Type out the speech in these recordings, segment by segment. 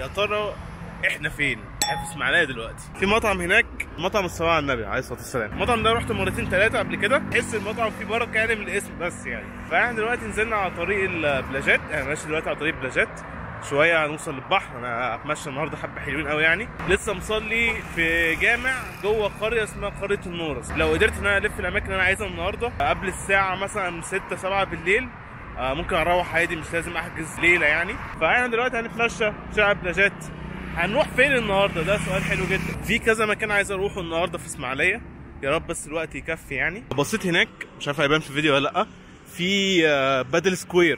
يا ترى احنا فين؟ احنا في اسماعيليه دلوقتي في مطعم هناك مطعم الصلاه على النبي عليه الصلاه والسلام المطعم ده رحت مرتين ثلاثه قبل كده تحس المطعم فيه بركه يعني من الاسم بس يعني فاحنا دلوقتي نزلنا على طريق البلاجات انا ماشي دلوقتي على طريق البلاجات شويه هنوصل للبحر انا هتمشى النهارده حبه حلوين قوي يعني لسه مصلي في جامع جوه قريه اسمها قريه النورس لو قدرت ان انا الف الاماكن اللي انا عايزها النهارده قبل الساعه مثلا 6 7 بالليل آه ممكن اروح عادي مش لازم احجز ليله يعني فاحنا دلوقتي هنتمشى شارع بلاجات هنروح فين النهارده ده سؤال حلو جدا في كذا مكان عايز اروحه النهارده في اسماعيليه يا رب بس الوقت يكفي يعني بصيت هناك مش عارف هيبان في الفيديو ولا لا في آه، بادل سكوير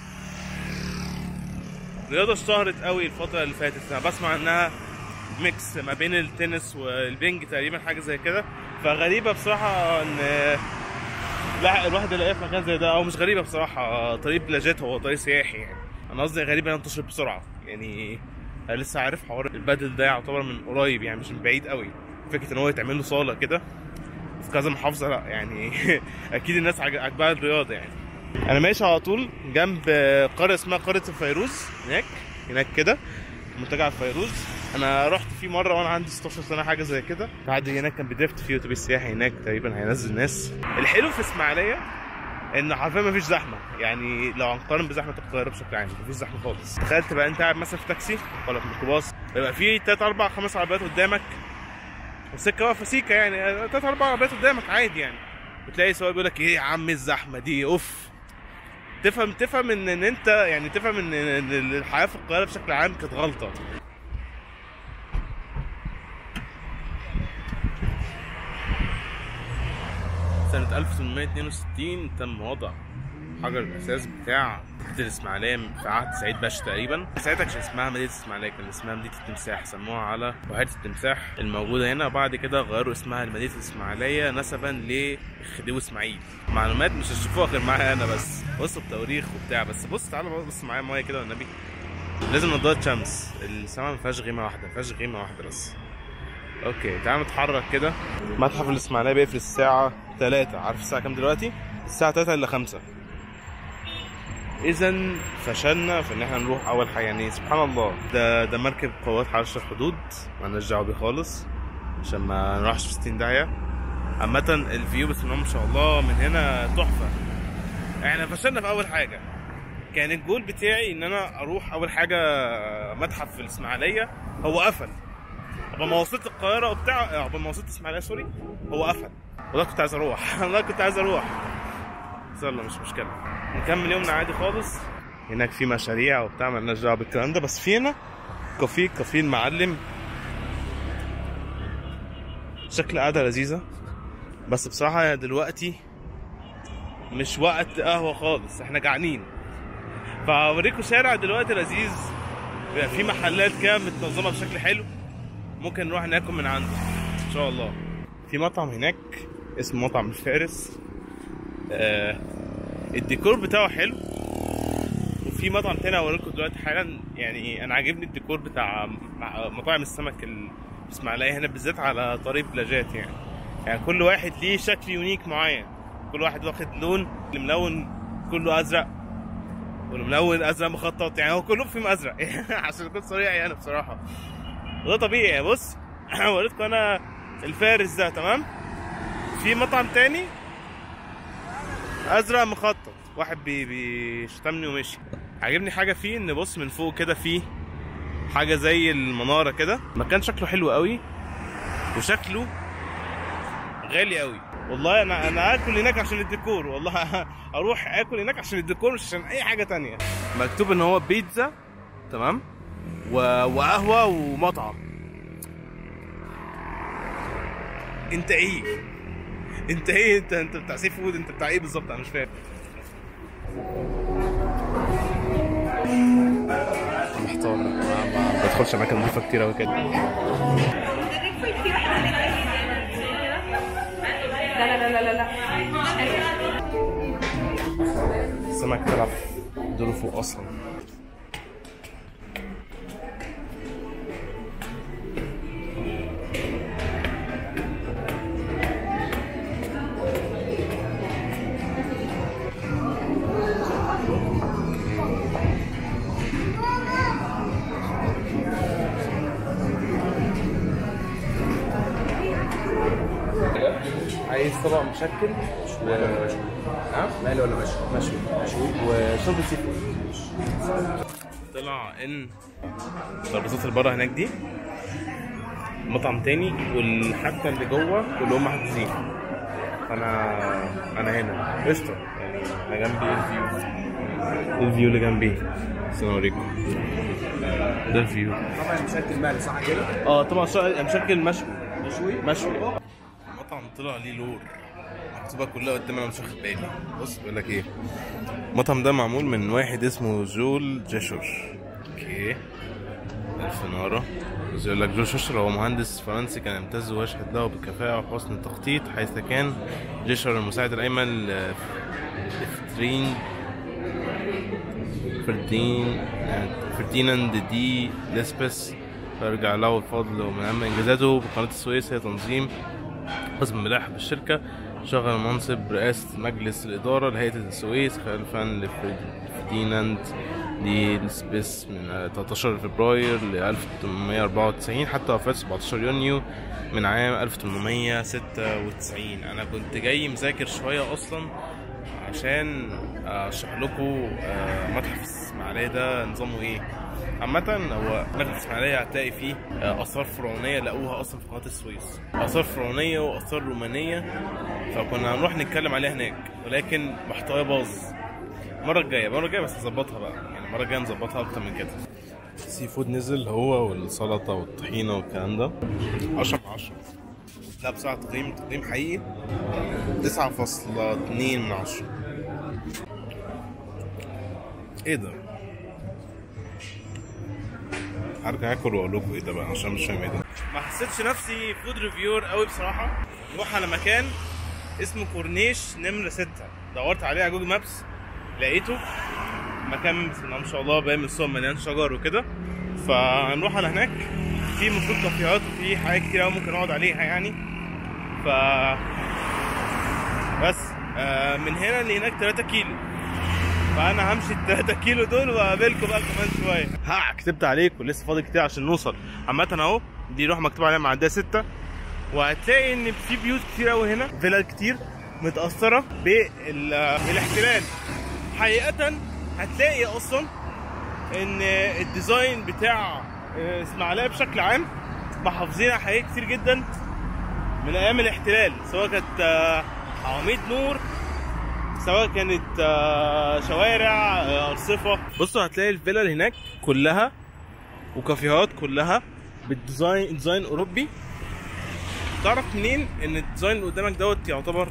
رياضه اشتهرت قوي الفتره اللي فاتت انا بسمع انها ميكس ما بين التنس والبنج تقريبا حاجه زي كده فغريبه بصراحه ان لا الواحد يلاقيها في مكان زي ده او مش غريبه بصراحه طريق بلاجات هو طريق سياحي يعني انا قصدي غريبه ينتشر بسرعه يعني انا لسه عارف حوار البادل ده يعتبر من قريب يعني مش من بعيد قوي فكره ان هو يتعمل له صاله كده في كذا محافظه لا يعني اكيد الناس عج- عجبها الرياضه يعني انا ماشي على طول جنب قريه اسمها قريه الفيروز هناك هناك كده منتجع الفيروز انا رحت فيه مره وانا عندي 16 سنه حاجه زي كده حد هناك كان بيدرفت فيه اتوبيس سياحي هناك تقريبا هينزل ناس الحلو في اسماعيليه ان حرفيا مفيش زحمه يعني لو هنقارن بزحمه القاهره بشكل عام مفيش زحمه خالص تخيل تبقى انت قاعد مثلا في تاكسي ولا في ميكروباص يبقى في تلات اربع خمس عربيات قدامك والسكه واقفه سيكه يعني تلات اربع عربيات قدامك عادي يعني وتلاقي سواق بيقول لك ايه يا عم الزحمه دي اوف تفهم تفهم ان ان انت يعني تفهم ان ان الحياه في القاهره بشكل عام كانت غلطه سنة 1862 تم وضع حجر الأساس بتاع مدينة الإسماعيلية في عهد سعيد باشا تقريبا ساعتها كان اسمها مدينة الإسماعيلية كان اسمها مدينة التمساح سموها على بحيرة التمساح الموجودة هنا بعد كده غيروا اسمها لمدينة الإسماعيلية نسبا لخديوي إسماعيل معلومات مش هتشوفوها غير معايا أنا بس بصوا التواريخ وبتاع بس بص تعالوا بص معايا مية كده والنبي لازم نضارة شمس السماء ما فيهاش غيمة واحدة ما فيهاش غيمة واحدة بس اوكي تعال نتحرك كده متحف الاسماعيليه بيقفل الساعه 3 عارف الساعه كام دلوقتي الساعه 3 الا 5 اذا فشلنا في ان احنا نروح اول حاجه يعني سبحان الله ده ده مركب قوات حرس الحدود مالناش دعوه بيه خالص عشان ما نروحش في 60 داهيه عامة الفيو بسم الله ما شاء الله من هنا تحفة احنا فشلنا في أول حاجة كان الجول بتاعي إن أنا أروح أول حاجة متحف في الإسماعيلية هو قفل قبل ما وصلت القاهرة وبتاع قبل ما وصلت الإسماعيلية سوري هو قفل والله كنت عايز أروح والله كنت عايز أروح بس يلا مش مشكلة نكمل يومنا عادي خالص هناك في مشاريع وبتاع مالناش دعوة بالكلام ده بس في هنا كافيه كافيه المعلم شكل قعدة لذيذة بس بصراحة دلوقتي مش وقت قهوة خالص احنا جعانين فاوريكم شارع دلوقتي لذيذ بيبقى في محلات كده متنظمة بشكل حلو ممكن نروح ناكل من عنده ان شاء الله في مطعم هناك اسمه مطعم الفارس آه الديكور بتاعه حلو وفي مطعم تاني هوريكم دلوقتي حالا يعني انا عاجبني الديكور بتاع مع- مطاعم السمك الاسماعيليه هنا بالذات على طريق بلاجات يعني يعني كل واحد ليه شكل يونيك معين كل واحد واخد لون الملون كله ازرق والملون ازرق مخطط يعني هو كلهم فيهم ازرق عشان اكون صريح يعني بصراحه وده طبيعي يعني بص وريتكم انا الفارس ده تمام في مطعم تاني ازرق مخطط واحد بي بيشتمني ومشي عاجبني حاجه فيه ان بص من فوق كده فيه حاجه زي المناره كده مكان شكله حلو قوي وشكله غالي قوي والله انا انا اكل هناك عشان الديكور والله اروح اكل هناك عشان الديكور مش عشان اي حاجه تانية مكتوب ان هو بيتزا تمام و... وقهوه ومطعم انت ايه انت ايه انت انت بتاع سي فود انت بتاع ايه بالظبط انا مش فاهم محتار ما, ما بدخلش اماكن نظيفه كتير قوي كده لا لا لا لا لا السمك طلع دوره فوق اصلا عايز طبق مشكل و نعم مقلي ولا مشوي؟ مشوي مشوي وشوربه سي فود طلع ان ترابيزات اللي بره هناك دي مطعم تاني والحته اللي جوه كلهم محجوزين فانا انا هنا قشطه يعني انا جنبي الفيو الفيو اللي جنبي بس انا اوريكم ده الفيو طبعا مشكل مقلي صح كده؟ اه طبعا شا- مشكل مشوي مشوي مشوي المطعم طلع ليه لور مكتوبه كلها قدامي انا مش واخد بالي بص بيقول لك ايه المطعم ده معمول من واحد اسمه جول جيشور اوكي الف ناره بس يقول لك جول جيشور هو مهندس فرنسي كان يمتاز ويشهد له بالكفاءة وحسن التخطيط حيث كان جيشور المساعد الأيمن لفترين فردين فرديناند دي ليسبس فيرجع له الفضل ومن أهم إنجازاته بقناة السويس هي تنظيم قسم الملاحة بالشركة شغل منصب رئاسة مجلس الإدارة لهيئة السويس خلفا لفرديناند دي لسبيس من 13 فبراير ل 1894 حتى وفاة 17 يونيو من عام 1896 أنا كنت جاي مذاكر شوية أصلا عشان أشرح لكم آه، متحف الإسماعيلية ده نظامه إيه عامة هو متحف الإسماعيلية هتلاقي فيه آه، آثار فرعونية لقوها أصلا في قناة السويس آثار فرعونية وآثار رومانية فكنا هنروح نتكلم عليها هناك ولكن محتواها باظ المرة الجاية المرة الجاية بس نظبطها بقى يعني المرة الجاية نظبطها أكتر من كده سي فود نزل هو والسلطة والطحينة والكلام ده 10 من 10 لا بصراحة تقييم تقييم حقيقي 9.2 من 10 ايه ده؟ هرجع اكل واقول لكم ايه ده بقى عشان مش فاهم ايه ده ما حسيتش نفسي فود ريفيور قوي بصراحه نروح على مكان اسمه كورنيش نمرة ستة دورت عليه على جوجل مابس لقيته مكان بسم الله ما شاء الله باين من الصور مليان شجر وكده فهنروح على هناك في المفروض كافيهات وفي حاجات كتير قوي ممكن اقعد عليها يعني ف بس آه من هنا لهناك 3 كيلو فانا همشي ال 3 كيلو دول واقابلكم بقى كمان شويه ها كتبت عليكم لسه فاضل كتير عشان نوصل عامه اهو دي روح مكتوب عليها معديه 6 وهتلاقي ان في بيوت كتير قوي هنا فيلل كتير متاثره بال- بالاحتلال حقيقه هتلاقي اصلا ان الديزاين بتاع آه، اسماعيليه بشكل عام محافظين على حاجات كتير جدا من ايام الاحتلال سواء كانت آه، عواميد نور سواء كانت آه، شوارع آه، ارصفه بصوا هتلاقي الفيلل هناك كلها وكافيهات كلها بالديزاين ديزاين اوروبي تعرف منين ان الديزاين اللي قدامك دوت يعتبر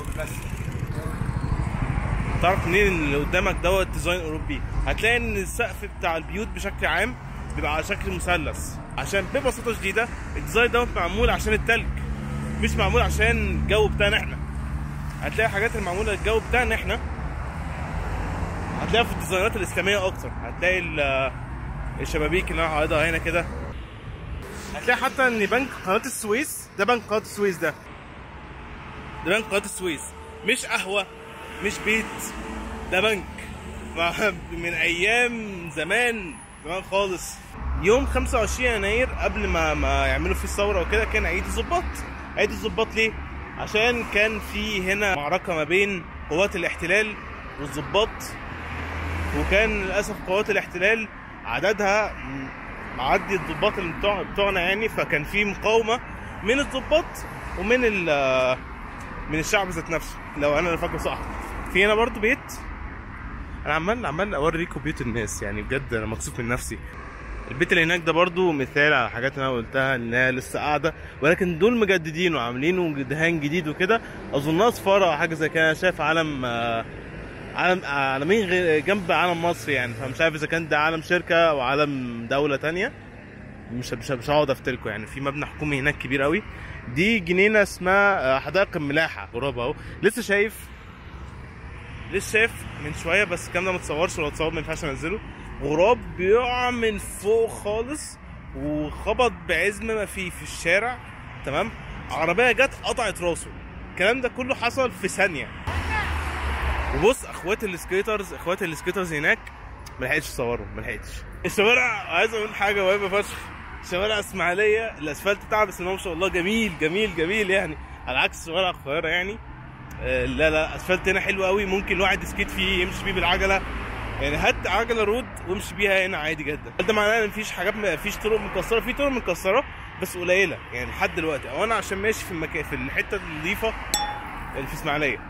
تعرف منين ان اللي قدامك دوت ديزاين اوروبي هتلاقي ان السقف بتاع البيوت بشكل عام بيبقى على شكل مثلث عشان ببساطه شديده الديزاين دوت معمول عشان التلج مش معمول عشان الجو بتاعنا احنا هتلاقي حاجات المعموله للجو بتاعنا احنا هتلاقيها في الديزاينات الاسلاميه اكتر هتلاقي ال- الشبابيك اللي انا عارضها هنا كده هتلاقي حتى ان بنك قناه السويس ده بنك قناه السويس ده ده بنك قناه السويس مش قهوه مش بيت ده بنك ف- من ايام زمان زمان خالص يوم 25 يناير قبل ما ما يعملوا فيه الثوره وكده كان عيد الضباط عيد الضباط ليه عشان كان في هنا معركه ما بين قوات الاحتلال والضباط وكان للاسف قوات الاحتلال عددها معدي الضباط اللي بتوع بتوعنا يعني فكان في مقاومه من الضباط ومن ال من الشعب ذات نفسه لو انا اللي فاكره صح في هنا برضو بيت انا عمال عمال اوريكم بيوت الناس يعني بجد انا مكسوف من نفسي البيت اللي هناك ده برضو مثال على حاجات انا قلتها انها لسه قاعده ولكن دول مجددين وعاملينه دهان جديد وكده اظنها سفاره او حاجه زي كده انا شايف علم آه، علم عالمين غير جنب علم مصر يعني فمش عارف اذا كان ده علم شركه او علم دوله تانية مش مش مش هقعد افتلكم يعني في مبنى حكومي هناك كبير قوي دي جنينه اسمها آه، حدائق الملاحه غراب اهو لسه شايف لسه شايف من شويه بس الكلام ده ما اتصورش ولا اتصور ما ينفعش انزله غراب بيقع من فوق خالص وخبط بعزم ما فيه في الشارع تمام عربيه جت قطعت راسه الكلام ده كله حصل في ثانيه وبص اخوات السكيترز اخوات السكيترز هناك ما لحقتش اصورهم ما لحقتش الشوارع عايز اقول حاجه مهمه فشخ شوارع اسماعيليه الاسفلت بتاعها بسم الله ما شاء الله جميل جميل جميل يعني على عكس شوارع القاهره يعني آه، لا لا الاسفلت هنا حلو قوي ممكن الواحد يسكيت فيه يمشي بيه بالعجله يعني هات عجله رود وامشي بيها هنا عادي جدا ده معناه ان مفيش حاجات مفيش طرق مكسره في طرق مكسره بس قليله يعني لحد دلوقتي او انا عشان ماشي في المكان في الحته النظيفه اللي في اسماعيليه